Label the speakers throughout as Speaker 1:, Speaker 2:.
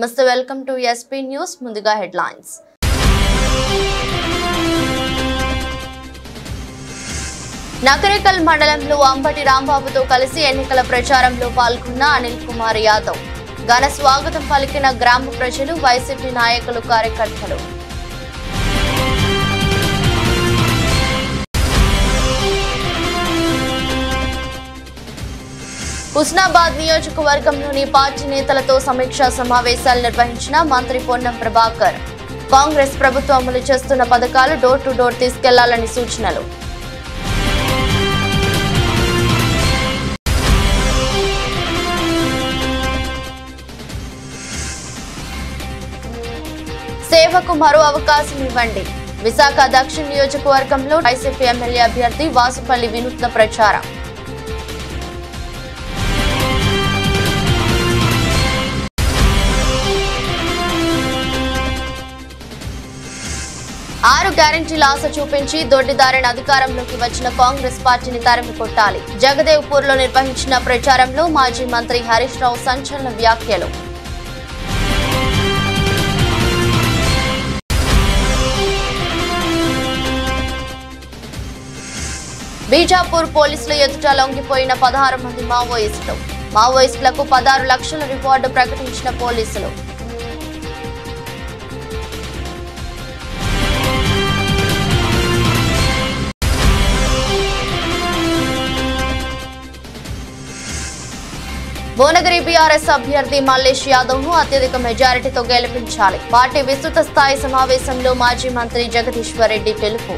Speaker 1: నమస్తే welcome to SP news ముందుగా headlines Nakarikal మండలంలో అంబటి రాంబాబుతో కలిసి ఎన్నికల ప్రచారంలో పాల్గొన్న అనిల్ కుమార్ యాదవ్ ఘన స్వాగతం పలికిన గ్రామ ప్రజలు వైసీపీ నాయకులు కార్యకర్తలు హుస్నాబాద్ నియోజకవర్గంలోని పార్టీ నేతలతో సమీక్షా సమావేశాలు నిర్వహించిన మంత్రి పొన్నం ప్రభాకర్ కాంగ్రెస్ ప్రభుత్వం అమలు చేస్తున్న పథకాలు డోర్ టు డోర్ తీసుకెళ్లాలని సూచనలు సేవకు మరో అవకాశం ఇవ్వండి విశాఖ దక్షిణ నియోజకవర్గంలో వైసీపీ ఎమ్మెల్యే అభ్యర్థి వాసుపల్లి వినూత్న ప్రచారం ఆరు గ్యారంటీల ఆశ చూపించి దొడ్డిదారిన అధికారంలోకి వచ్చిన కాంగ్రెస్ పార్టీని తరిమి కొట్టాలి జగదేవ్పూర్ లో నిర్వహించిన ప్రచారంలో మాజీ మంత్రి హరీష్ రావు సంచలన వ్యాఖ్యలు బీజాపూర్ పోలీసుల ఎదుట లొంగిపోయిన పదహారు మంది మావోయిస్టులు మావోయిస్టులకు పదహారు లక్షల రివార్డు ప్రకటించిన పోలీసులు భువనగిరి బీఆర్ఎస్ అభ్యర్థి మల్లేష్ యాదవ్ ను అత్యధిక మెజారిటీతో గెలిపించాలి పార్టీ విస్తృత స్థాయి సమావేశంలో మాజీ మంత్రి జగదీశ్వర్ రెడ్డి పిలుపు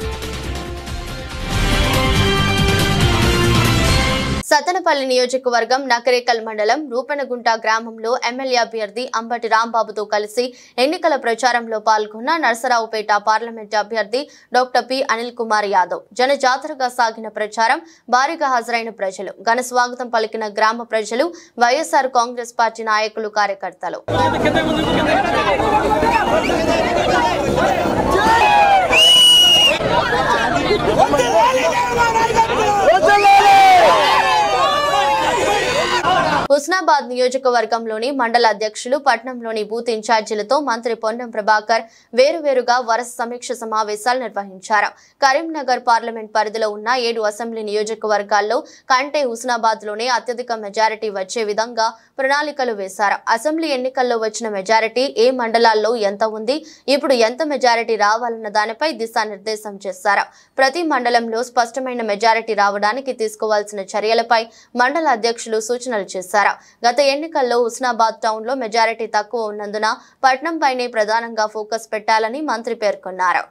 Speaker 1: సతనపల్లి నియోజకవర్గం నకరేకల్ మండలం రూపనగుంట గ్రామంలో ఎమ్మెల్యే అభ్యర్థి అంబటి రాంబాబుతో కలిసి ఎన్నికల ప్రచారంలో పాల్గొన్న నర్సరావుపేట పార్లమెంట్ అభ్యర్థి డాక్టర్ పి అనిల్ కుమార్ యాదవ్ జనజాతరగా సాగిన ప్రచారం భారీగా హాజరైన ప్రజలు ఘన స్వాగతం పలికిన గ్రామ ప్రజలు వైఎస్ఆర్ కాంగ్రెస్ పార్టీ నాయకులు కార్యకర్తలు హుస్నాబాద్ నియోజకవర్గంలోని మండల అధ్యక్షులు పట్నంలోని బూత్ ఇన్ఛార్జీలతో మంత్రి పొన్నం ప్రభాకర్ వేరువేరుగా వరుస సమీక్ష సమావేశాలు నిర్వహించారు కరీంనగర్ పార్లమెంట్ పరిధిలో ఉన్న ఏడు అసెంబ్లీ నియోజకవర్గాల్లో కంటే హుస్నాబాద్ లోనే అత్యధిక మెజారిటీ వచ్చే విధంగా ప్రణాళికలు వేశారు అసెంబ్లీ ఎన్నికల్లో వచ్చిన మెజారిటీ ఏ మండలాల్లో ఎంత ఉంది ఇప్పుడు ఎంత మెజారిటీ రావాలన్న దానిపై దిశానిర్దేశం చేశారు ప్రతి మండలంలో స్పష్టమైన మెజారిటీ రావడానికి తీసుకోవాల్సిన చర్యలపై మండల అధ్యక్షులు సూచనలు చేశారు గత ఎన్నికల్లో హుస్నాబాద్ టౌన్ లో మెజారిటీ తక్కువ ఉన్నందున పట్నంపైనే ప్రధానంగా ఫోకస్ పెట్టాలని మంత్రి పేర్కొన్నారు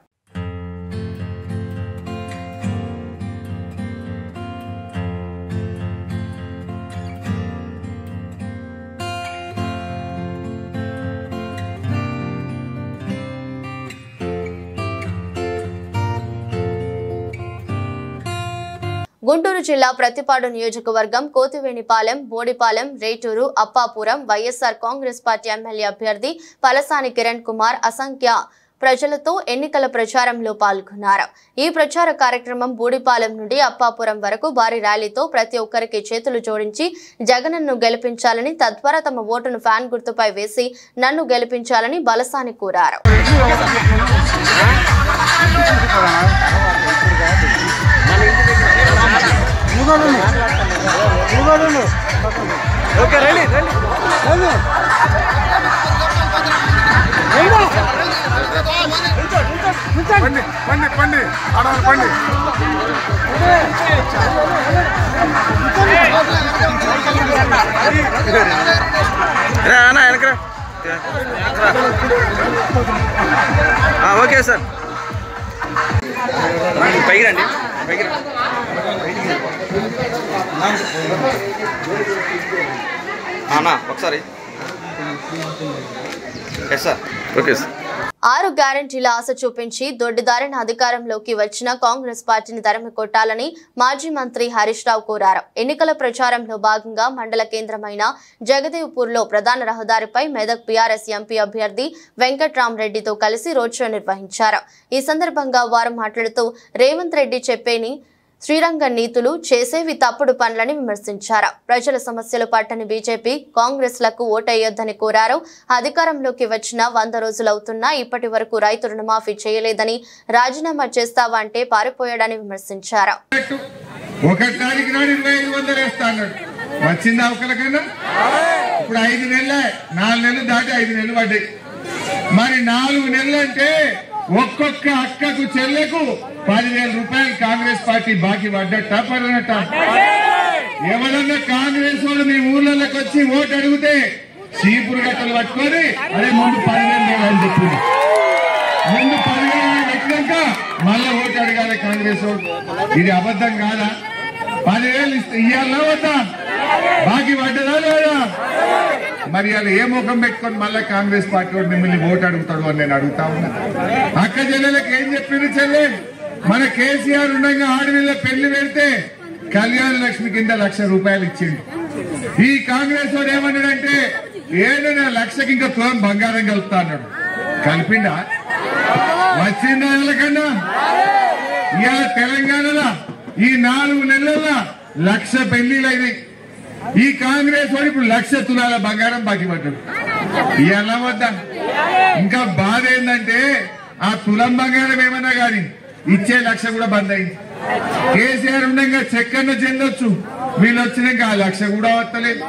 Speaker 1: గుంటూరు జిల్లా ప్రతిపాడు నియోజకవర్గం Kothivenipalem Bodipalem Returu Appapuram YSR Congress party MLA అభ్యర్థి పలసాని కిరణ్ కుమార్ అసంఖ్య ప్రజలతో ఎన్నికల ప్రచారంలో పాల్గొన్నారు ఈ ప్రచార కార్యక్రమం బూడిపాలెం నుండి అప్పాపురం వరకు భారీ ర్యాలీతో ప్రతి ఒక్కరికి చేతులు జోడించి జగనన్ను గెలిపించాలని తద్వారా తమ ఓటును ఫ్యాన్ గుర్తుపై వేసి నన్ను గెలిపించాలని బలసాని కోరారు
Speaker 2: ఓకే రండి రండి
Speaker 3: పండి పండి పండి ఆడవాళ్ళు పండి
Speaker 2: రా అన్న వెనకరా ఆ, ఓకే సార్ పైకి రండి పైకి రండి అన్నా ఒకసారి ఎస్ సార్ ఓకే సార్
Speaker 1: ఆరు గ్యారంటీల ఆశ చూపించి దొడ్డిదారిన అధికారంలోకి వచ్చిన కాంగ్రెస్ పార్టీని తరిమి కొట్టాలని మాజీ మంత్రి హరీష్ రావు కోరారు ఎన్నికల ప్రచారంలో భాగంగా మండల కేంద్రమైన జగదేవ్పూర్ లో ప్రధాన రహదారిపై మెదక్ బీఆర్ఎస్ ఎంపీ అభ్యర్థి వెంకట్రామరెడ్డితో కలిసి రోడ్ షో నిర్వహించారు ఈ సందర్భంగా వారు మాట్లాడుతూ రేవంత్ రెడ్డి చెప్పేని శ్రీరంగ నీతులు చేసేవి తప్పుడు పనులని విమర్శించారు ప్రజల సమస్యలు పట్టని బీజేపీ కాంగ్రెస్లకు ఓటేయొద్దని కోరారు అధికారంలోకి వచ్చిన వంద రోజులవుతున్నా ఇప్పటి వరకు రైతు రుణమాఫీ చేయలేదని రాజీనామా చేస్తావా అంటే పారిపోయాడని విమర్శించారు
Speaker 3: ఒకటి తారీఖు నాడు ఇరవై ఐదు వందలు వేస్తా అన్నాడు వచ్చిందా ఒకరికైనా ఇప్పుడు ఐదు నెలలే నాలుగు నెలలు దాటి ఐదు నెలలు పడ్డాయి మరి నాలుగు నెలలు అంటే ఒక్కొక్క అక్కకు చెల్లెకు పదివేల రూపాయలు కాంగ్రెస్ పార్టీ బాకీ పడ్డట్ట పడినట్ట ఎవరన్నా కాంగ్రెస్ వాళ్ళు మీ ఊర్లలోకి వచ్చి ఓటు అడిగితే చీపురు గట్టలు పట్టుకొని అదే ముందు పదివేలు వేయాలని చెప్పింది ముందు పదివేలు పెట్టినాక మళ్ళా ఓటు అడగాలి కాంగ్రెస్ వాళ్ళు ఇది అబద్ధం కాదా పదివేలు ఇస్తే ఇయ్యాలా వద్దా బాకీ పడ్డదా లేదా మరి వాళ్ళు ఏ ముఖం పెట్టుకొని మళ్ళా కాంగ్రెస్ పార్టీ వాడు మిమ్మల్ని ఓటు అడుగుతాడు అని నేను అడుగుతా ఉన్నా అక్క చెల్లెలకు ఏం చెప్పింది చెల్లె మన కేసీఆర్ ఉండగా ఆడవిల్ల పెళ్లి పెడితే కళ్యాణ లక్ష్మి కింద లక్ష రూపాయలు ఇచ్చిండు ఈ కాంగ్రెస్ వాడు ఏమన్నాడంటే ఏడైనా లక్షకి ఇంకా తులం బంగారం కలుపుతా అన్నాడు కలిపిండా వచ్చిందా ఎవరికన్నా ఇవాళ తెలంగాణలో ఈ నాలుగు నెలల్లో లక్ష పెళ్లిలైనాయి ఈ కాంగ్రెస్ వాడు ఇప్పుడు లక్ష తులాల బంగారం బాకీ పడ్డాడు ఇవాళ వద్దా ఇంకా బాధ ఏంటంటే ఆ తులం బంగారం ఏమన్నా గాని ఇచ్చే లక్ష కూడా బంద్ అయింది కేసీఆర్ ఉండగా చెక్కన్న చెందొచ్చు వీళ్ళు వచ్చినాక ఆ లక్ష కూడా వస్తలేదు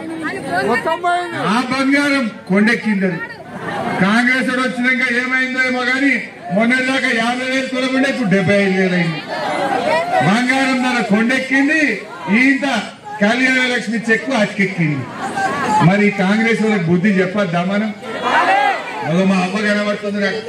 Speaker 3: ఆ బంగారం కొండెక్కింది అది కాంగ్రెస్ వాడు వచ్చినాక ఏమైందో ఏమో గాని మొన్నటిదాకా యాభై వేలు తులకుండే ఇప్పుడు డెబ్బై ఐదు వేలు అయింది బంగారం ధర కొండెక్కింది ఇంత కళ్యాణ లక్ష్మి చెక్కు అతికెక్కింది మరి కాంగ్రెస్ వాళ్ళకి బుద్ధి చెప్పద్దా మనం అదో మా అమ్మ కనబడుతుంది నాకు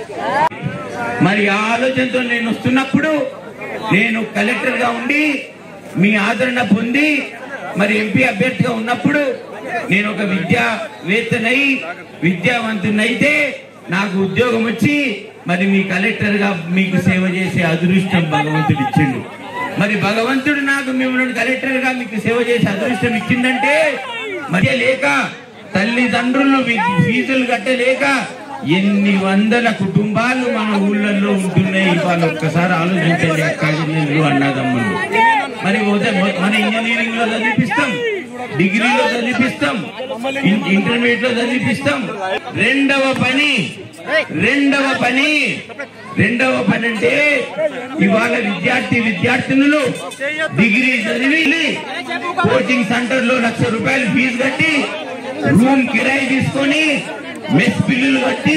Speaker 4: మరి ఆ ఆలోచనతో నేను వస్తున్నప్పుడు నేను కలెక్టర్ గా ఉండి మీ ఆదరణ పొంది మరి ఎంపీ అభ్యర్థిగా ఉన్నప్పుడు నేను ఒక విద్యావేత్తనై విద్యావంతునైతే నాకు ఉద్యోగం వచ్చి మరి మీ కలెక్టర్ గా మీకు సేవ చేసే అదృష్టం భగవంతుడు ఇచ్చిండు మరి భగవంతుడు నాకు మిమ్మల్ని కలెక్టర్ గా మీకు సేవ చేసే అదృష్టం ఇచ్చిందంటే మధ్య లేక తల్లిదండ్రులు వి- ఫీజులు కట్టలేక ఎన్ని వందల కుటుంబాలు మన ఊళ్ళల్లో ఉంటున్నాయి వాళ్ళు ఒక్కసారి ఆలోచించండి అక్క చెల్లెళ్ళు అన్నదమ్ములు మరి ఉదయం మన ఇంజనీరింగ్ లో చదివిపిస్తాం డిగ్రీలో చదివిపిస్తాం ఇన్- ఇంటర్మీడియట్ లో చదివిపిస్తాం రెండవ పని రెండవ పని రెండవ పని అంటే ఇవాళ విద్యార్థి విద్యార్థినులు డిగ్రీ చదివి కోచింగ్ సెంటర్ లో లక్ష రూపాయలు ఫీజు కట్టి రూమ్ కిరాయి తీసుకొని మెస్ బిల్లులు కట్టి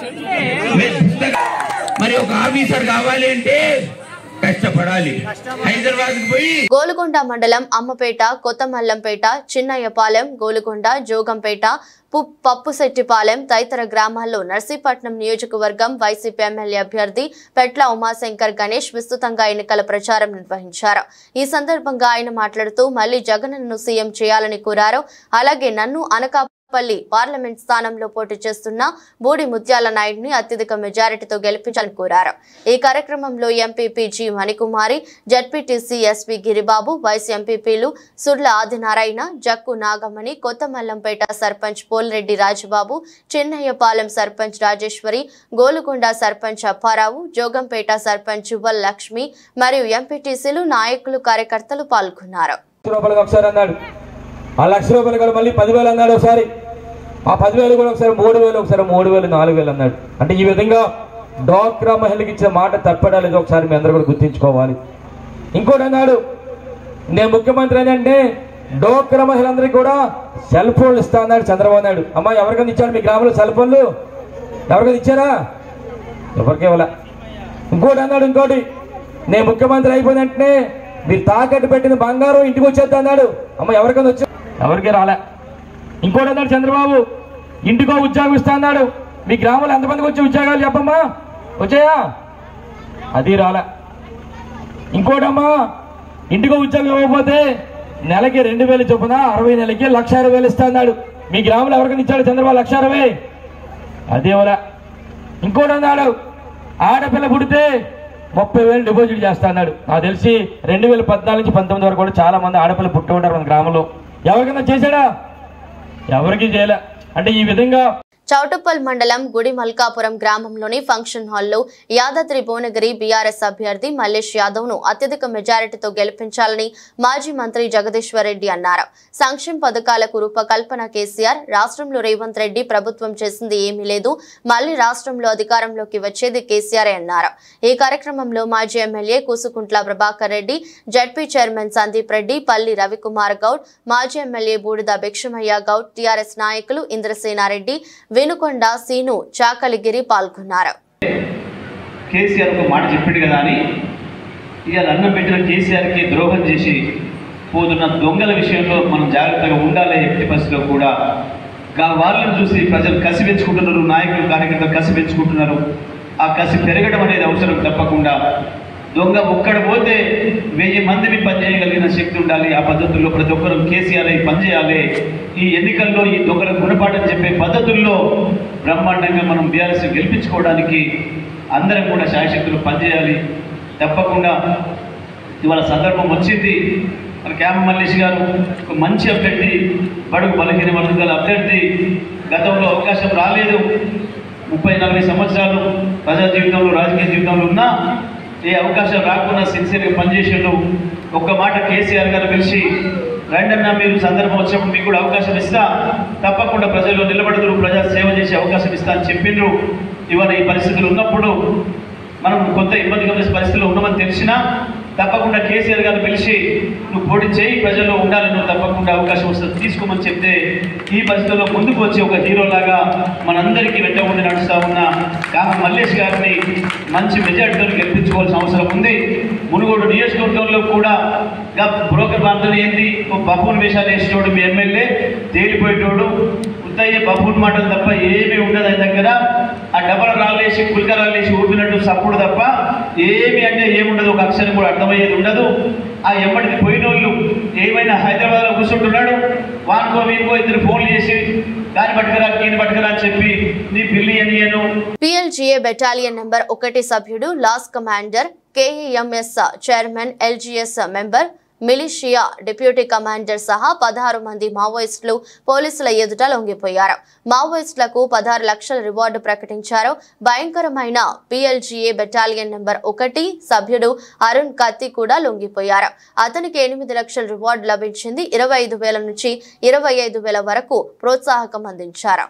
Speaker 4: మెస్ పుస్తక- మరి ఒక ఆఫీసర్ కావాలి అంటే కష్టపడాలి హైదరాబాద్ పోయి
Speaker 1: గోలుగొండ మండలం అమ్మపేట కొత్తమల్లంపేట చిన్నయ్యపాలెం గోలుగొండ జోగంపేట పు- పప్పుశెట్టిపాలెం తదితర గ్రామాల్లో నర్సీపట్నం నియోజకవర్గం వైసీపీ ఎమ్మెల్యే అభ్యర్థి పెట్ల ఉమాశంకర్ గణేష్ విస్తృతంగా ఎన్నికల ప్రచారం నిర్వహించారు ఈ సందర్భంగా ఆయన మాట్లాడుతూ మళ్లీ జగన్ను సీఎం చేయాలని కోరారు అలాగే నన్ను అనకాపల్లి పార్లమెంట్ స్థానంలో పోటీ చేస్తున్న బూడి ముత్యాల నాయుడిని అత్యధిక మెజారిటీతో గెలిపించాలని కోరారు ఈ కార్యక్రమంలో MPP G Manikumari ZPTC SP Giribabu vice ఎంపీపీలు సుర్ల ఆదినారాయణ జక్కు నాగమణి కొత్తమల్లంపేట సర్పంచ్ పోల్రెడ్డి రాజబాబు చెన్నయ్యపాలెం సర్పంచ్ రాజేశ్వరి గోలుకొండ సర్పంచ్ అప్పారావు జోగంపేట సర్పంచ్ యువల్ లక్ష్మి మరియు ఎంపీటీసీలు నాయకులు కార్యకర్తలు పాల్గొన్నారు
Speaker 5: లక్ష రూపాయలు ఒకసారి అన్నాడు ఆ లక్ష రూపాయలు కూడా మళ్ళీ పదివేలు అన్నాడు ఒకసారి ఆ పదివేలు కూడా ఒకసారి మూడు వేలు ఒకసారి మూడు వేలు నాలుగు వేలు అన్నాడు అంటే ఈ విధంగా డాక్రా మహిళకి ఇచ్చిన మాట తప్పడాలేదు ఒకసారి మీ అందరూ కూడా గుర్తించుకోవాలి ఇంకోటి అన్నాడు నేను ముఖ్యమంత్రి అని అంటే డోక్రా మహిళలందరికీ కూడా సెల్ ఫోన్లు ఇస్తా అన్నాడు చంద్రబాబు నాయుడు అమ్మా ఎవరికైనా ఇచ్చాడు మీ గ్రామంలో సెల్ ఫోన్లు ఎవరికైనా ఇచ్చారా ఎవరికి ఇవ్వలే ఇంకోటి అన్నాడు ఇంకోటి నేను ముఖ్యమంత్రి అయిపోయిన వెంటనే మీరు తాకట్టు పెట్టిన బంగారం ఇంటికి వచ్చేద్దా అన్నాడు అమ్మ ఎవరికైనా వచ్చా ఎవరికి రాలే ఇంకోటి అన్నాడు చంద్రబాబు ఇంటికో ఉద్యోగం ఇస్తా అన్నాడు మీ గ్రామంలో ఎంతమందికి వచ్చే ఉద్యోగాలు చెప్పమ్మా వచ్చాయా అది రాలే ఇంకోటమ్మా ఇంటికో ఉద్యోగం ఇవ్వకపోతే నెలకి రెండు వేలు చొప్పున అరవై నెలకి లక్ష అరవై వేలు ఇస్తా అన్నాడు మీ గ్రామంలో ఎవరికైనా ఇచ్చాడు చంద్రబాబు లక్ష అరవై అదే వరా ఇంకోటి అన్నాడు ఆడపిల్ల పుడితే ముప్పై వేలు డిపాజిట్ చేస్తా అన్నాడు నాకు తెలిసి రెండు వేల పద్నాలుగు నుంచి పంతొమ్మిది వరకు కూడా చాలా మంది ఆడపిల్ల పుట్టి ఉంటారు మన గ్రామంలో ఎవరికైనా చేశాడా ఎవరికి చేయలే అంటే ఈ విధంగా
Speaker 1: చౌటుప్పల్ మండలం గుడి మల్కాపురం గ్రామంలోని ఫంక్షన్ హాల్లో యాదాద్రి భువనగిరి బీఆర్ఎస్ అభ్యర్థి మల్లేష్ యాదవ్ ను అత్యధిక మెజారిటీతో గెలిపించాలని మాజీ మంత్రి జగదీశ్వర్ రెడ్డి అన్నారు సంక్షేమ పథకాలకు రూపకల్పన కేసీఆర్ రాష్ట్రంలో రేవంత్ రెడ్డి ప్రభుత్వం చేసింది ఏమీ లేదు మళ్లీ రాష్ట్రంలో అధికారంలోకి వచ్చేది కేసీఆర్ అన్నారు ఈ కార్యక్రమంలో మాజీ MLA Kusukuntla Prabhakar Reddy ZP chairman Sandeep Reddy Palli Ravikumar Goud మాజీ ఎమ్మెల్యే బూడిద భిక్షమయ్య గౌడ్ టీఆర్ఎస్ నాయకులు ఇంద్రసేనారెడ్డి వినుకొండ సీను చాకలిగిరి పాల్గొన్నారు
Speaker 6: కేసీఆర్ ఒక మాట చెప్పిండు కదా అని ఇవాళ అన్నం పెట్టిన కేసీఆర్కి ద్రోహం చేసి పోతున్న దొంగల విషయంలో మనం జాగ్రత్తగా ఉండాలి ఎట్టి పరిస్థితిలో కూడా గా- వాళ్ళని చూసి ప్రజలు కసి పెంచుకుంటున్నారు నాయకులు కార్యకర్తలు కసి పెంచుకుంటున్నారు ఆ కసి పెరగడం అనేది అవసరం తప్పకుండా దొంగ ఒక్కడ పోతే వెయ్యి మందిని పనిచేయగలిగిన శక్తి ఉండాలి ఆ పద్ధతుల్లో ప్రతి ఒక్కరు కేసీఆర్ అయి పనిచేయాలి ఈ ఎన్నికల్లో ఈ దొంగల గుణపాఠం చెప్పే పద్ధతుల్లో బ్రహ్మాండంగా మనం బీఆర్ఎస్ గెలిపించుకోవడానికి అందరం కూడా శాయశక్తులు పనిచేయాలి తప్పకుండా ఇవాళ సందర్భం వచ్చింది మన క్యామ మల్లేష్ గారు ఒక మంచి అభ్యర్థి బడుగు బలహీన వర్గాల అభ్యర్థి గతంలో అవకాశం రాలేదు ముప్పై నలభై సంవత్సరాలు ప్రజా జీవితంలో రాజకీయ జీవితంలో ఉన్నా ఏ అవకాశం రాకుండా సిన్సియర్గా పనిచేసేళ్ళు ఒక్క మాట కేసీఆర్ గారు పిలిచి రండన్నా మీరు సందర్భం వచ్చినప్పుడు మీకు కూడా అవకాశం ఇస్తా తప్పకుండా ప్రజల్లో నిలబడదురు ప్రజా సేవ చేసే అవకాశం ఇస్తా అని చెప్పిండ్రు ఇవాళ ఈ పరిస్థితులు ఉన్నప్పుడు మనం కొంత ఇబ్బందికర పరిస్థితుల్లో ఉన్నామని తెలిసినా తప్పకుండా కేసీఆర్ గారు పిలిచి నువ్వు పోటీ చేయి ప్రజల్లో ఉండాలి నువ్వు తప్పకుండా అవకాశం వస్తుంది తీసుకోమని చెప్తే ఈ పరిస్థితుల్లో ముందుకు వచ్చి ఒక హీరోలాగా మనందరికీ వెంట ఉండి నడుస్తా ఉన్న కాక మల్లేష్ గారిని మంచి మెజార్టీతో గెలిపించుకోవాల్సిన అవసరం ఉంది మునుగోడు నియోజకవర్గంలో కూడా గా బ్రోకర్ ప్రాంతం ఏంది ఓ బఫూన్ వేషాలు వేసేటోడు మీ ఎమ్మెల్యే తేలిపోయేటోడు ఉత్తయ్య బఫూన్ మాటలు తప్ప ఏమీ ఉండదు ఆయన దగ్గర ఆ డబల్ రాళ్ళేసి కుల్కరాళ్ళేసి ఊపినట్టు సప్పుడు తప్ప ఏమి అంటే ఏముండదు ఒక అక్షరం కూడా అర్థమయ్యేది ఉండదు ఆ ఎప్పటికి పోయినోళ్ళు ఏమైనా హైదరాబాద్లో కూర్చుంటున్నాడు వానుకో వీనుకో ఇద్దరు ఫోన్లు చేసి దాన్ని పట్టుకురా దీన్ని పట్టుకురా అని చెప్పి నీ పిల్లి అని నేను
Speaker 1: పిఎల్జీఏ బెటాలియన్ నెంబర్ ఒకటి సభ్యుడు LOS commander KAMS chairman LGS member militia deputy commander సహా పదహారు మంది మావోయిస్టులు పోలీసుల ఎదుట లొంగిపోయారు మావోయిస్టులకు పదహారు లక్షల రివార్డు ప్రకటించారు భయంకరమైన పిఎల్జీఏ బెటాలియన్ నెంబర్ ఒకటి సభ్యుడు అరుణ్ కత్తి కూడా లొంగిపోయారు అతనికి ఎనిమిది లక్షల రివార్డు లభించింది ఇరవై ఐదు వేల నుంచి ఇరవై ఐదు వేల వరకు ప్రోత్సాహకం అందించారు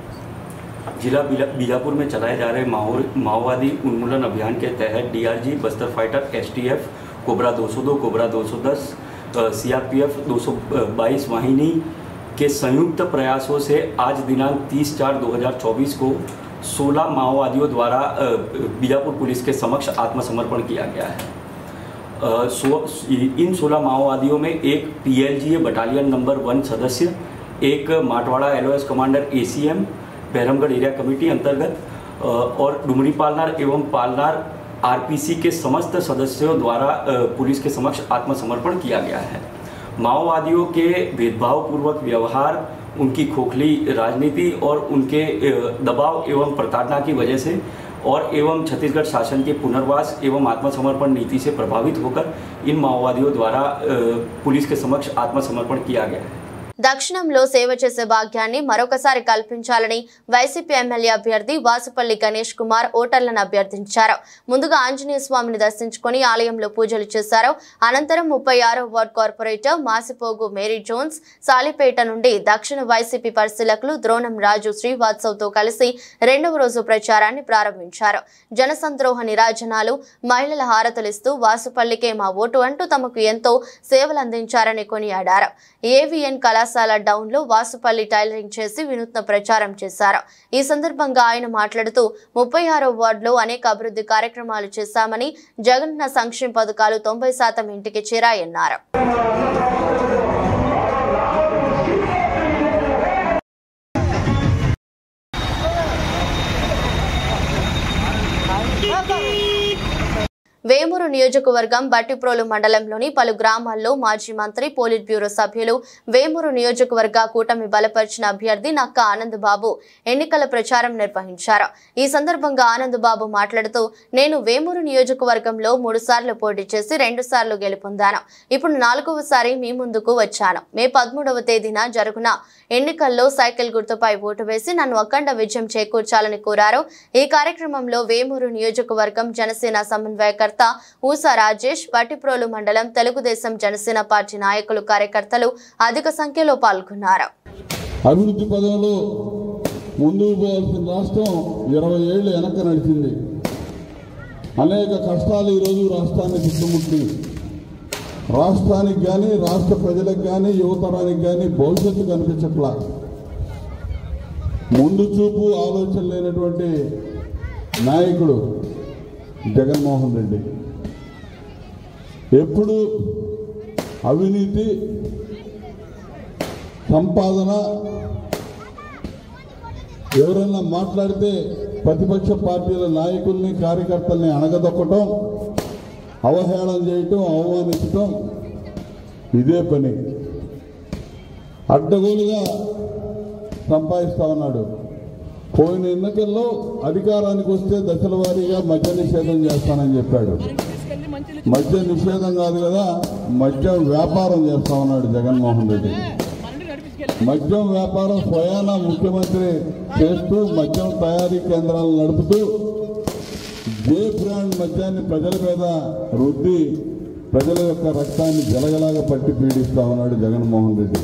Speaker 7: जिला बिला- बीजापुर में चलाए जा रहे माओ माओवादी उन्मूलन अभियान के तहत DRG Bastar fighter STF cobra 202 cobra 210 CRPF 222 वाहिनी के संयुक्त प्रयासों से आज दिनांक 30 चार 2024 को 16 माओवादियों द्वारा अ, बीजापुर पुलिस के समक्ष आत्मसमर्पण किया गया है अ, सो- इन 16 माओवादियों में एक पीएलजीए बटालियन नंबर वन सदस्य एक Matwada LOS commander ACM Bahramgarh area committee अंतर्गत अ, और डुमरी पालनार एवं पालनार आरपीसी के समस्त सदस्यों द्वारा अ, पुलिस के समक्ष आत्मसमर्पण किया गया है माओवादियों के भेदभावपूर्वक व्यवहार उनकी खोखली राजनीति और उनके अ, दबाव एवं प्रताड़ना की वजह से और एवं छत्तीसगढ़ शासन के पुनर्वास एवं आत्मसमर्पण नीति से प्रभावित होकर इन माओवादियों द्वारा अ, पुलिस के समक्ष आत्मसमर्पण किया गया है
Speaker 1: దక్షిణంలో సేవ చేసే భాగ్యాన్ని మరొకసారి కల్పించాలని వైసీపీ ఎమ్మెల్యే అభ్యర్థి వాసుపల్లి గణేష్ కుమార్ ఓటర్లను అభ్యర్థించారు ముందుగా ఆంజనేయ స్వామిని దర్శించుకుని ఆలయంలో పూజలు చేశారు అనంతరం ముప్పై ఆరో ward corporator Masipogu Mary Jones Salipeta నుండి దక్షిణ వైసీపీ పరిశీలకులు ద్రోణం రాజు శ్రీవాత్సవ్తో కలిసి రెండవ రోజు ప్రచారాన్ని ప్రారంభించారు జనసంద్రోహ నిరాజనాలు మహిళల హారతలిస్తూ వాసుపల్లికే మా ఓటు అంటూ తమకు ఎంతో సేవలు అందించారని కొనియాడారు ఏవిఎన్ కళాశాల డౌన్ లో వాసుపల్లి టైలరింగ్ చేసి వినూత్న ప్రచారం చేశారు ఈ సందర్భంగా ఆయన మాట్లాడుతూ ముప్పై ఆరో వార్డులో అనేక అభివృద్ధి కార్యక్రమాలు చేశామని జగనన్న సంక్షేమ పథకాలు తొంభై శాతం ఇంటికి చేరాయన్నారు వేము వేమూరు నియోజకవర్గం బట్టిప్రోలు మండలంలోని పలు గ్రామాల్లో మాజీ మంత్రి పోలిట్ బ్యూరో సభ్యులు వేమూరు నియోజకవర్గ కూటమి బలపరిచిన అభ్యర్థి నక్క ఆనంద్ బాబు ఎన్నికల ప్రచారం నిర్వహించారు ఈ సందర్భంగా ఆనంద్ బాబు మాట్లాడుతూ నేను వేమూరు నియోజకవర్గంలో మూడు సార్లు పోటీ చేసి రెండు సార్లు గెలుపొందాను ఇప్పుడు నాలుగవసారి మీ ముందుకు వచ్చాను మే పదమూడవ తేదీన జరుగున ఎన్నికల్లో సైకిల్ గుర్తుపై ఓటు వేసి నన్ను అఖండ విజయం చేకూర్చాలని కోరారు ఈ కార్యక్రమంలో వేమూరు నియోజకవర్గం జనసేన సమన్వయకర్త ఊసా రాజేష్ వటిప్రోలు మండలం తెలుగుదేశం జనసేన పార్టీ నాయకులు కార్యకర్తలు అధిక సంఖ్యలో పాల్గొన్నారు
Speaker 8: అభివృద్ధి పదంలో ముందుకు పోవాల్సిన రాష్ట్రం ఇరవై ఏళ్ళు వెనక నడిచింది అనేక కష్టాలు ఈరోజు రాష్ట్రాన్ని చుట్టుముట్టి రాష్ట్రానికి కానీ రాష్ట్ర ప్రజలకు కానీ యువతరానికి కానీ భవిష్యత్తు కనిపించట్లా ముందు చూపు ఆలోచన లేనటువంటి నాయకుడు జగన్మోహన్ రెడ్డి ఎప్పుడు అవినీతి సంపాదన ఎవరైనా మాట్లాడితే ప్రతిపక్ష పార్టీల నాయకుల్ని కార్యకర్తల్ని అణగదొక్కటం అవహేళన చేయటం అవమానించటం ఇదే పని అడ్డగోలుగా సంపాదిస్తా ఉన్నాడు పోయిన ఎన్నికల్లో అధికారానికి వస్తే దశల వారీగా మద్య నిషేధం చేస్తానని చెప్పాడు మద్య నిషేధం కాదు కదా మద్యం వ్యాపారం చేస్తా ఉన్నాడు జగన్మోహన్ రెడ్డి మద్యం వ్యాపారం స్వయాన ముఖ్యమంత్రి చేస్తూ మద్యం తయారీ కేంద్రాలు నడుపుతూ జే బ్రాండ్ మద్యాన్ని ప్రజల మీద రుద్ది ప్రజల యొక్క రక్తాన్ని జలగలాగా పట్టి పీడిస్తా ఉన్నాడు జగన్మోహన్ రెడ్డి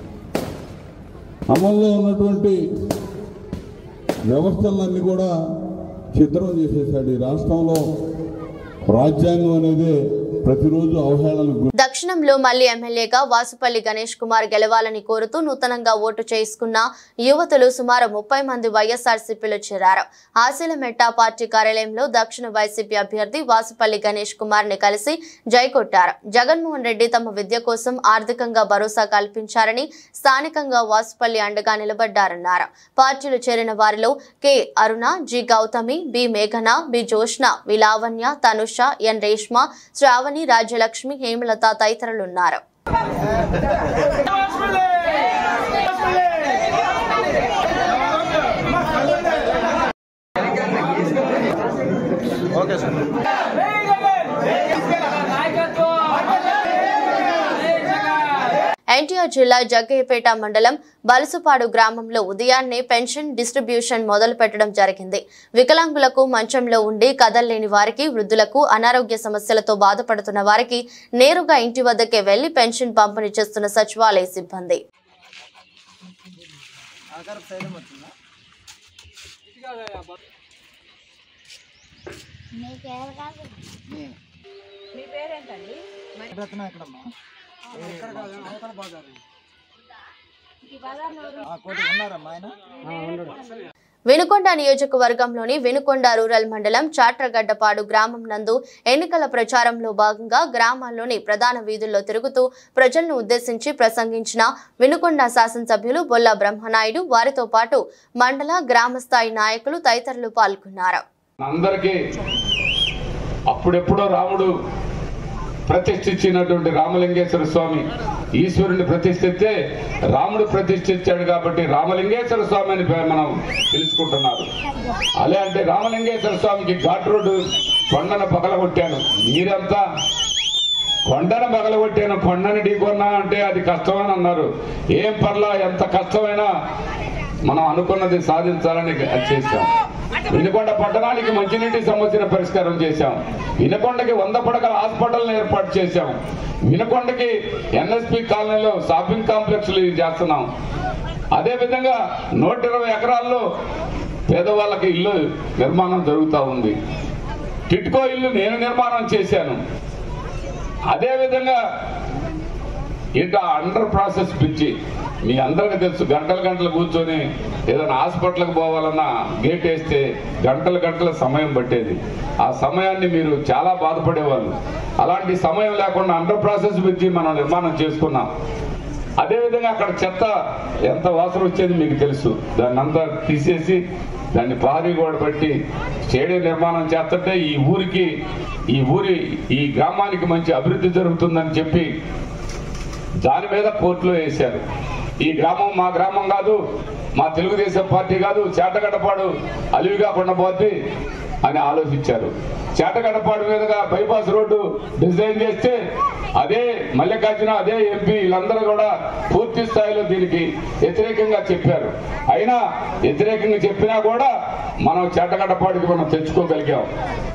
Speaker 8: అమల్లో ఉన్నటువంటి వ్యవస్థలన్నీ కూడా ఛిద్రం చేసేశాడు ఈ రాష్ట్రంలో రాజ్యాంగం అనేది ప్రతిరోజు అవహేళనకు గురి
Speaker 1: దక్షిణంలో మళ్లీ ఎమ్మెల్యేగా వాసుపల్లి గణేష్ కుమార్ గెలవాలని కోరుతూ నూతనంగా ఓటు చేసుకున్న యువతులు సుమారు ముప్పై మంది వైఎస్ఆర్సీపీలో చేరారు ఆశీలమెట్ట పార్టీ కార్యాలయంలో దక్షిణ వైసీపీ అభ్యర్థి వాసుపల్లి గణేష్ కుమార్ ని కలిసి జై కొట్టారు జగన్మోహన్ రెడ్డి తమ విద్య కోసం ఆర్థికంగా భరోసా కల్పించారని స్థానికంగా వాసుపల్లి అండగా నిలబడ్డారన్నారు పార్టీలు చేరిన వారిలో K Aruna G Gautami B మేఘన B Jyoshna V Lavanya Tanusha N Reshma Sravani Rajyalakshmi Hemalatha తదితరులున్నారు
Speaker 2: ఓకే సార్
Speaker 1: ఎన్టీఆర్ జిల్లా జగ్గయ్యపేట మండలం బలసుపాడు గ్రామంలో ఉదయాన్నే పెన్షన్ డిస్ట్రిబ్యూషన్ మొదలు పెట్టడం జరిగింది వికలాంగులకు మంచంలో ఉండి కదల్లేని వారికి వృద్ధులకు అనారోగ్య సమస్యలతో బాధపడుతున్న వారికి నేరుగా ఇంటి వద్దకే వెళ్లి పెన్షన్ పంపిణీ చేస్తున్న సచివాలయ సిబ్బంది వినుకొండ నియోజకవర్గంలోని వినుకొండ రూరల్ మండలం చాట్రగడ్డపాడు గ్రామం నందు ఎన్నికల ప్రచారంలో భాగంగా గ్రామాల్లోని ప్రధాన వీధుల్లో తిరుగుతూ ప్రజలను ఉద్దేశించి ప్రసంగించిన వినుకొండ శాసనసభ్యులు బొల్ల బ్రహ్మనాయుడు వారితో పాటు మండల గ్రామ స్థాయి నాయకులు తదితరులు పాల్గొన్నారు
Speaker 9: అందరికీ అప్పుడెప్పుడో రాముడు ప్రతిష్ఠించినటువంటి రామలింగేశ్వర స్వామి ఈశ్వరుని ప్రతిష్ఠిస్తే రాముడు ప్రతిష్ఠించాడు కాబట్టి రామలింగేశ్వర స్వామి అని పే- మనం పిలుచుకుంటున్నారు అలే అంటే రామలింగేశ్వర స్వామికి ఘాట్ రోడ్డు కొండను పగలగొట్టాను మీరంతా కొండను పగలగొట్టాను కొండని ఢీకొన్నా అంటే అది కష్టమని అన్నారు ఏం పర్లా ఎంత కష్టమైనా మనం అనుకున్నది సాధించాలని చేశాం వినుకొండ పట్టణానికి మంచినీటి సమస్యను పరిష్కారం చేశాం వినుకొండకి వంద పడకల హాస్పిటల్ని ఏర్పాటు చేశాం వినుకొండకి ఎన్ఎస్పి కాలనీలో షాపింగ్ కాంప్లెక్స్లు చేస్తున్నాం అదే విధంగా నూట ఇరవై ఎకరాల్లో పేదవాళ్ళకి ఇల్లు నిర్మాణం జరుగుతూ ఉంది టిట్కో ఇల్లు నేను నిర్మాణం చేశాను అదే విధంగా ఇంకా అండర్ ప్రాసెస్ పిచ్చి మీ అందరికీ తెలుసు గంటలు గంటలు కూర్చొని ఏదైనా హాస్పిటల్కి పోవాలన్నా గేట్ వేస్తే గంటల గంటల సమయం పట్టేది ఆ సమయాన్ని మీరు చాలా బాధపడేవాళ్ళు అలాంటి సమయం లేకుండా అండర్ ప్రాసెస్ పిచ్చి మనం నిర్మాణం చేసుకున్నాం అదేవిధంగా అక్కడ చెత్త ఎంత వాసన వచ్చేది మీకు తెలుసు దాన్ని అంతా తీసేసి దాన్ని ప్రహరీ గోడ పట్టి స్టేడియం నిర్మాణం చేస్తుంటే ఈ ఊరికి ఈ ఊరి ఈ గ్రామానికి మంచి అభివృద్ధి జరుగుతుందని చెప్పి దాని మీద కోర్టులో వేశారు ఈ గ్రామం మా గ్రామం కాదు మా తెలుగుదేశం పార్టీ కాదు చేటగడపాడు అలివిగా కొండపోద్ది అని ఆలోచించారు చేటగడపాడు మీదుగా బైపాస్ రోడ్డు డిజైన్ చేస్తే అదే మల్లికార్జున అదే ఎంపీ వీళ్ళందరూ కూడా పూర్తి స్థాయిలో దీనికి వ్యతిరేకంగా చెప్పారు అయినా వ్యతిరేకంగా చెప్పినా కూడా మనం చేటగడపాడికి మనం తెచ్చుకోగలిగాం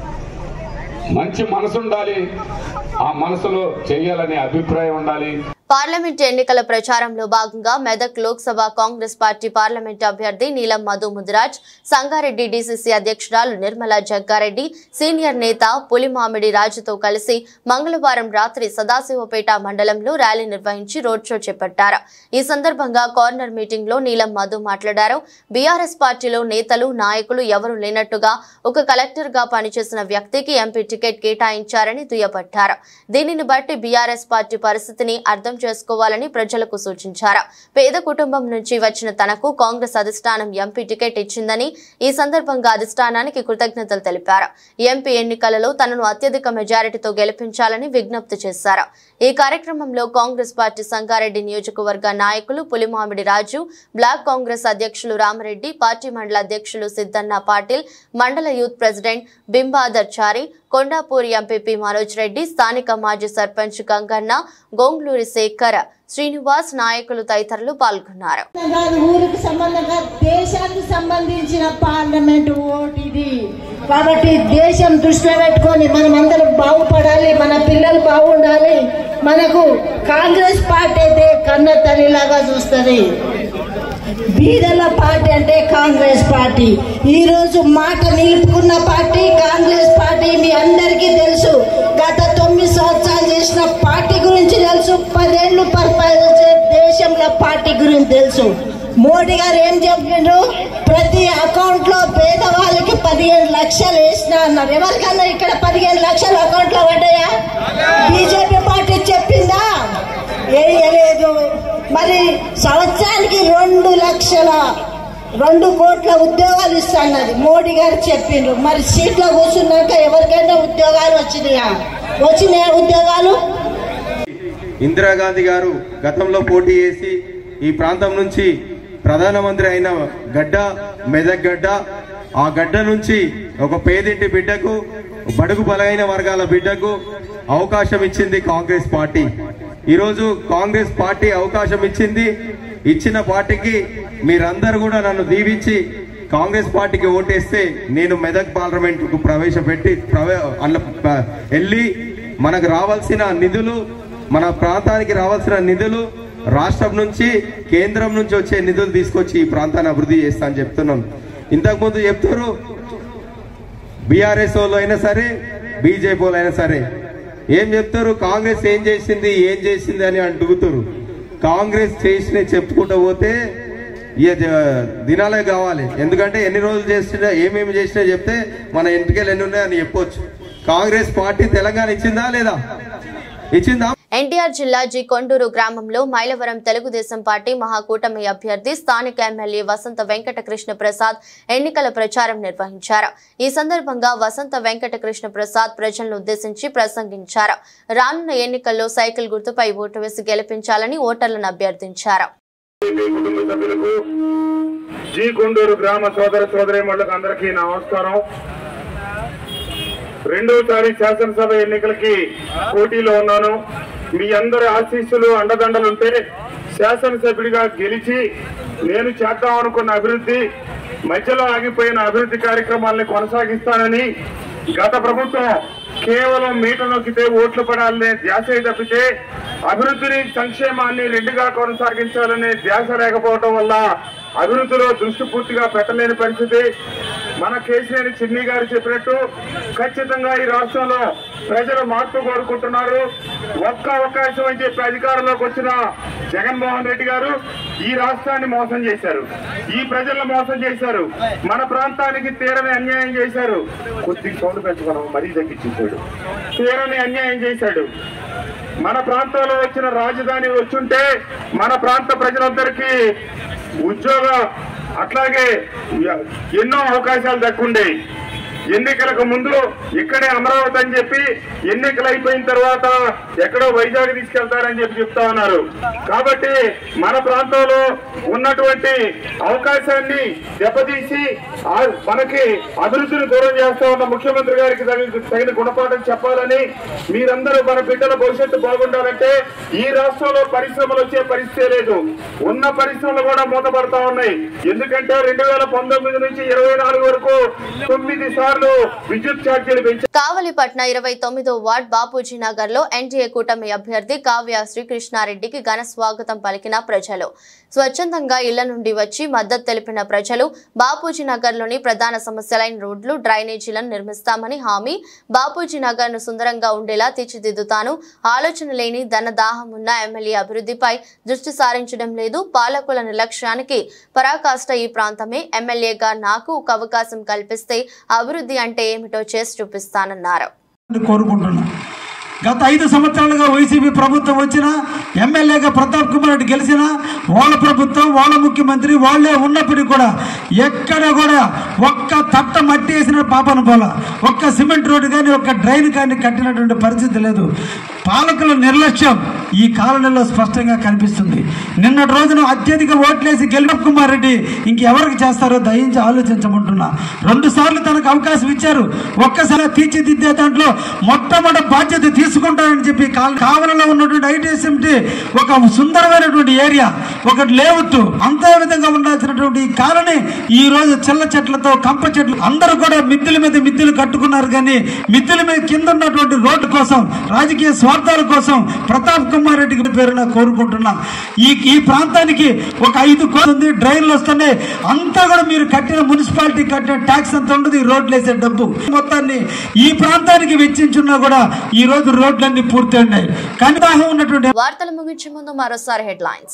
Speaker 9: మంచి మనసు ఉండాలి ఆ మనసులో చేయాలనే అభిప్రాయం ఉండాలి
Speaker 1: పార్లమెంట్ ఎన్నికల ప్రచారంలో భాగంగా Medak Lok Sabha Congress party parliament అభ్యర్థి నీలం మధు ముదిరాజ్ సంగారెడ్డి డీసీసీ అధ్యక్షురాలు నిర్మలా జగ్గారెడ్డి సీనియర్ నేత పులిమామిడి రాజుతో కలిసి మంగళవారం రాత్రి సదాశివపేట మండలంలో ర్యాలీ నిర్వహించి రోడ్ షో చేపట్టారు ఈ సందర్భంగా కార్నర్ మీటింగ్ లో నీలం మధు మాట్లాడారు బీఆర్ఎస్ పార్టీలో నేతలు నాయకులు ఎవరు లేనట్టుగా ఒక కలెక్టర్ గా పనిచేసిన వ్యక్తికి ఎంపీ టికెట్ కేటాయించారని దుయ్యబట్టారు దీనిని బట్టి బీఆర్ఎస్ పార్టీ పరిస్థితిని అర్థం చేసుకోవాలని ప్రజలకు సూచించారు పేద కుటుంబం నుంచి వచ్చిన తనకు కాంగ్రెస్ అధిష్టానం ఎంపీ టికెట్ ఇచ్చిందని ఈ సందర్భంగా అధిష్టానానికి కృతజ్ఞతలు తెలిపారు ఎంపీ ఎన్నికలలో తనను అత్యధిక మెజారిటీతో గెలిపించాలని విజ్ఞప్తి చేశారు ఈ కార్యక్రమంలో కాంగ్రెస్ పార్టీ సంగారెడ్డి నియోజకవర్గ నాయకులు పులిమామిడి రాజు బ్లాక్ కాంగ్రెస్ అధ్యక్షులు రామరెడ్డి పార్టీ మండల అధ్యక్షులు సిద్దన్న పాటిల్ మండల youth president Bimbadar Chari Kondapur MPP Manoj Reddy స్థానిక మాజీ సర్పంచ్ గంగన్న గోంగ్లూరి శేఖర్ శ్రీనివాస్ నాయకులు తదితరులు పాల్గొన్నారు
Speaker 10: కాదు ఊరికి సంబంధంగా దేశానికి సంబంధించిన పార్లమెంట్ ఓటు ఇది కాబట్టి దేశం దృష్టిలో పెట్టుకొని మనం అందరం బాగుపడాలి మన పిల్లలు బాగుండాలి మనకు కాంగ్రెస్ పార్టీ అయితే కన్న తల్లిలాగా చూస్తుంది బీదల పార్టీ అంటే కాంగ్రెస్ పార్టీ ఈ రోజు మాట నిలుపుకున్న పార్టీ కాంగ్రెస్ పార్టీ మీ అందరికీ తెలుసు గత తొమ్మిది సంవత్సరాలు చేసిన పార్టీ గురించి తెలుసు పదేళ్లు పరిపాలన చేసే దేశంలో పార్టీ గురించి తెలుసు మోడీ గారు ఏం చెప్పిండ్రు ప్రతి అకౌంట్ లో పేదవాళ్ళకి పదిహేను లక్షలు వేసిన అన్నారు ఎవరికన్నా ఇక్కడ పదిహేను లక్షలు అకౌంట్ లో పడ్డాయా బీజేపీ పార్టీ చెప్పిందా వేయలేదు మరి సంవత్సరానికి రెండు లక్షల రెండు కోట్ల ఉద్యోగాలు ఇస్తాన్నది మోడీ గారు చెప్పిండ్రు మరి సీట్లో కూర్చున్నాక ఎవరికైనా ఉద్యోగాలు వచ్చినాయా వచ్చినాయా ఉద్యోగాలు
Speaker 11: ఇందిరాగాంధీ గారు గతంలో పోటీ చేసి ఈ ప్రాంతం నుంచి ప్రధానమంత్రి అయిన గడ్డ మెదక్ గడ్డ ఆ గడ్డ నుంచి ఒక పేదింటి బిడ్డకు బడుగు బలైన వర్గాల బిడ్డకు అవకాశం ఇచ్చింది కాంగ్రెస్ పార్టీ ఈరోజు కాంగ్రెస్ పార్టీ అవకాశం ఇచ్చింది ఇచ్చిన పార్టీకి మీరందరూ కూడా నన్ను దీవించి కాంగ్రెస్ పార్టీకి ఓటేస్తే నేను మెదక్ పార్లమెంట్ కు ప్రవేశపెట్టి ప్రవే అల్ల ప- వెళ్ళి మనకు రావాల్సిన నిధులు మన ప్రాంతానికి రావాల్సిన నిధులు రాష్ట్రం నుంచి కేంద్రం నుంచి వచ్చే నిధులు తీసుకొచ్చి ఈ ప్రాంతాన్ని అభివృద్ధి చేస్తా అని చెప్తున్నాం ఇంతకుముందు చెప్తారు బీఆర్ఎస్ వాళ్ళు అయినా సరే బీజేపీ వాళ్ళు అయినా సరే ఏం చెప్తారు కాంగ్రెస్ ఏం చేసింది ఏం చేసింది అని అడుగుతారు కాంగ్రెస్ చేసిన చెప్పుకుంటూ పోతే ఇక జ- దినాలే కావాలి ఎందుకంటే ఎన్ని రోజులు చేసినా ఏమేమి చేసినా చెప్తే మన ఎంటికలు ఎన్ని ఉన్నాయని చెప్పొచ్చు కాంగ్రెస్ పార్టీ తెలంగాణ ఇచ్చిందా లేదా ఇచ్చిందా
Speaker 1: ఎన్టీఆర్ జిల్లా జి కొండూరు గ్రామంలో మైలవరం తెలుగుదేశం పార్టీ మహాకూటమి అభ్యర్థి స్థానిక ఎమ్మెల్యే వసంత వెంకట కృష్ణ ప్రసాద్ ఎన్నికల ప్రచారం నిర్వహించారు ఈ సందర్భంగా వసంత వెంకట కృష్ణ ప్రసాద్ ప్రజలను ఉద్దేశించి ప్రసంగించారు రానున్న ఎన్నికల్లో సైకిల్ గుర్తుపై ఓటు వేసి గెలిపించాలని ఓటర్లను అభ్యర్థించారు
Speaker 3: కుటుంబ సభ్యులకు జీ కొండూరు గ్రామ సోదర సోదరిమణులకు అందరికీ నా నమస్కారం రెండోసారి శాసనసభ ఎన్నికలకి పోటీలో ఉన్నాను మీ అందరి ఆశీస్సులు అండదండలుంటే శాసనసభ్యుడిగా గెలిచి నేను చేద్దాం అనుకున్న అభివృద్ధి మధ్యలో ఆగిపోయిన అభివృద్ధి కార్యక్రమాల్ని కొనసాగిస్తానని గత ప్రభుత్వం కేవలం మీట నొక్కితే ఓట్లు పడాలనే ధ్యాస తప్పితే అభివృద్ధిని సంక్షేమాన్ని రెండుగా కొనసాగించాలనే ధ్యాస లేకపోవటం వల్ల అభివృద్ధిలో దృష్టి పూర్తిగా పెట్టలేని పరిస్థితి మన కేసీఆర్ చిన్ని గారు చెప్పినట్టు ఖచ్చితంగా ఈ రాష్ట్రంలో ప్రజలు మార్పు కోరుకుంటున్నారు ఒక్క అవకాశం అని చెప్పి అధికారంలోకి వచ్చిన జగన్మోహన్ రెడ్డి గారు ఈ రాష్ట్రాన్ని మోసం చేశారు ఈ ప్రజలను మోసం చేశారు మన ప్రాంతానికి తీరని అన్యాయం చేశారు కొద్ది సౌండ్ పెంచుకున్నాం మరీ తగ్గించేశాడు తీరని అన్యాయం చేశాడు మన ప్రాంతంలో వచ్చిన రాజధాని వచ్చుంటే మన ప్రాంత ప్రజలందరికీ ఉద్యోగ అట్లాగే ఎన్నో అవకాశాలు దక్కుండేవి ఎన్నికలకు ముందు ఇక్కడే అమరావతి అని చెప్పి ఎన్నికలు అయిపోయిన తర్వాత ఎక్కడో వైజాగ్ తీసుకెళ్తారని చెప్పి చెప్తా ఉన్నారు కాబట్టి మన ప్రాంతంలో ఉన్నటువంటి అవకాశాన్ని దెబ్బతీసి ఆ మనకి అభివృద్ధిని దూరం చేస్తా ఉన్న ముఖ్యమంత్రి గారికి తగిన తగిన గుణపాఠం చెప్పాలని మీరందరూ మన బిడ్డల భవిష్యత్తు బాగుండాలంటే ఈ రాష్ట్రంలో పరిశ్రమలు వచ్చే పరిస్థితే లేదు ఉన్న పరిశ్రమలు కూడా మూతపడతా ఉన్నాయి ఎందుకంటే రెండు వేల పంతొమ్మిది నుంచి ఇరవై నాలుగు వరకు తొమ్మిది సార్లు విద్యుత్ ఛార్జీలు పెంచారు
Speaker 1: కావలిపట్న ఇరవై తొమ్మిదో వార్డ్ బాపూజీ నగర్ లో ఎన్డీఏ కూటమి అభ్యర్థి కావ్య శ్రీకృష్ణారెడ్డికి ఘన స్వాగతం పలికిన ప్రజలు స్వచ్ఛందంగా ఇళ్ల నుండి వచ్చి మద్దతు తెలిపిన ప్రజలు బాపూజీ నగర్ లోని ప్రధాన సమస్యలైన రోడ్లు డ్రైనేజీలను నిర్మిస్తామని హామీ బాపూజీ నగర్ ను సుందరంగా ఉండేలా తీర్చిదిద్దుతాను ఆలోచన లేని ధన దాహం ఉన్న ఎమ్మెల్యే అభివృద్ధిపై దృష్టి సారించడం లేదు పాలకుల నిర్లక్ష్యానికి పరాకాష్ట ఈ ప్రాంతమే ఎమ్మెల్యేగా నాకు ఒక అవకాశం కల్పిస్తే అభివృద్ధి అంటే ఏమిటో చేసి చూపిస్తానన్నారు
Speaker 12: కోరుకుంటున్నా గత ఐదు సంవత్సరాలుగా వైసీపీ ప్రభుత్వం వచ్చిన ఎమ్మెల్యేగా ప్రతాప్ కుమార్ రెడ్డి గెలిచిన వాళ్ళ ప్రభుత్వం వాళ్ళ ముఖ్యమంత్రి వాళ్ళే ఉన్నప్పటికీ కూడా ఎక్కడ కూడా ఒక్క తట్ట మట్టి వేసిన పాపను పోల ఒక్క సిమెంట్ రోడ్డు కానీ ఒక్క డ్రైన్ కానీ కట్టినటువంటి పరిస్థితి లేదు పాలకుల నిర్లక్ష్యం ఈ కాలనీలో స్పష్టంగా కనిపిస్తుంది నిన్నటి రోజున అత్యధిక ఓట్లేసి గెలుపు కుమార్ రెడ్డి ఇంకెవరికి చేస్తారో దయించి ఆలోచించమంటున్నా రెండు సార్లు తనకు అవకాశం ఇచ్చారు ఒక్కసారి తీర్చిదిద్దే దాంట్లో మొట్టమొదటి బాధ్యత తీసుకుంటానని చెప్పి కాల- కావలలో ఉన్నటువంటి ఐటీఎస్ఎంటీ ఒక సుందరమైనటువంటి ఏరియా ఒక లేఅవుట్ అంతే విధంగా ఉండాల్సినటువంటి ఈ కాలనీ ఈ రోజు చిల్ల చెట్లతో కంప చెట్లు అందరూ కూడా మిద్దెల మీద మిద్దెలు కట్టుకున్నారు కానీ మిద్దెల మీద కింద ఉన్నటువంటి రోడ్డు కోసం రాజకీయ స్వార్థాల కోసం ప్రతాప్ కుమార్ రెడ్డి గారి పేరున కోరుకుంటున్నా ఈ ఈ ప్రాంతానికి ఒక ఐదు కోట్లు ఉంది డ్రైన్లు వస్తున్నాయి అంతా కూడా మీరు కట్టిన మున్సిపాలిటీ కట్టిన ట్యాక్స్ అంత ఉండదు ఈ రోడ్లు వేసే డబ్బు మొత్తాన్ని ఈ ప్రాంతానికి వెచ్చించున్నా కూడా ఈ రోజు రోడ్లన్నీ పూర్తయినాయి కానీ దాహం ఉన్నటువంటి
Speaker 1: వార్తలు ముగించే ముందు మరోసారి హెడ్లైన్స్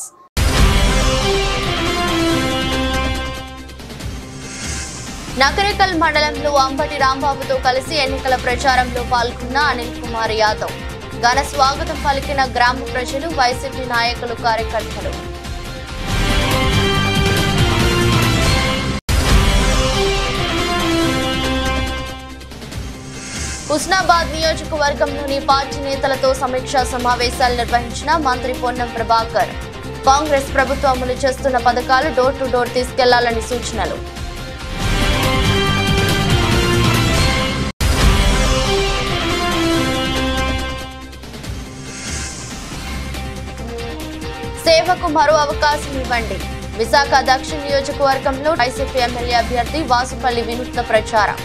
Speaker 1: నకరికల్ మండలంలో అంబటి రాంబాబుతో కలిసి ఎన్నికల ప్రచారంలో పాల్గొన్న అనిల్ కుమార్ యాదవ్ ఘన స్వాగతం పలికిన గ్రామ ప్రజలు వైసీపీ నాయకులు కార్యకర్తలు హుస్నాబాద్ నియోజకవర్గంలోని పార్టీ నేతలతో సమీక్షా సమావేశాలు నిర్వహించిన మంత్రి పొన్నం ప్రభాకర్ కాంగ్రెస్ ప్రభుత్వం అమలు చేస్తున్న పథకాలు డోర్ టు డోర్ తీసుకెళ్లాలని సూచనలు సేవకు మరో అవకాశం ఇవ్వండి విశాఖ దక్షిణ నియోజకవర్గంలో వైసీపీ ఎమ్మెల్యే అభ్యర్థి వాసుపల్లి వినూత్న ప్రచారం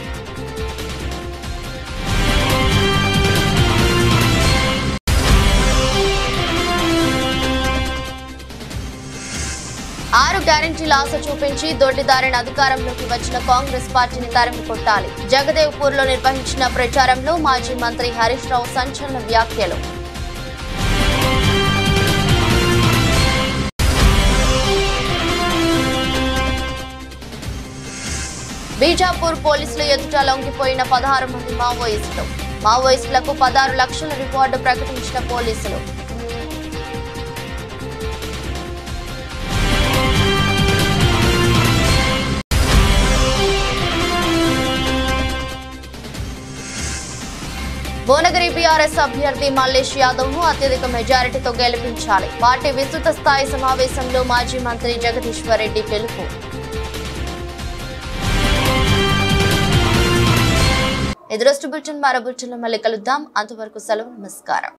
Speaker 1: ఆరు గ్యారంటీల ఆశ చూపించి దొడ్డిదారిన అధికారంలోకి వచ్చిన కాంగ్రెస్ పార్టీని తరిమి కొట్టాలి జగదేవ్పూర్ లో నిర్వహించిన ప్రచారంలో మాజీ మంత్రి హరీష్ రావు సంచలన వ్యాఖ్యలు బీజాపూర్ పోలీసులు ఎదుట లొంగిపోయిన పదహారు మంది మావోయిస్టులు మావోయిస్టులకు పదహారు లక్షల రివార్డు ప్రకటించిన పోలీసులు భువనగిరి బీఆర్ఎస్ అభ్యర్థి మల్లేష్ యాదవ్ ను అత్యధిక మెజారిటీతో గెలిపించాలి పార్టీ విస్తృత స్థాయి సమావేశంలో మాజీ మంత్రి జగదీశ్వర్ రెడ్డి పిలుపు ఎదురొస్తు బులెటిన్ మరో బులెటిన్లో మళ్ళీ కలుద్దాం అంతవరకు సెలవు నమస్కారం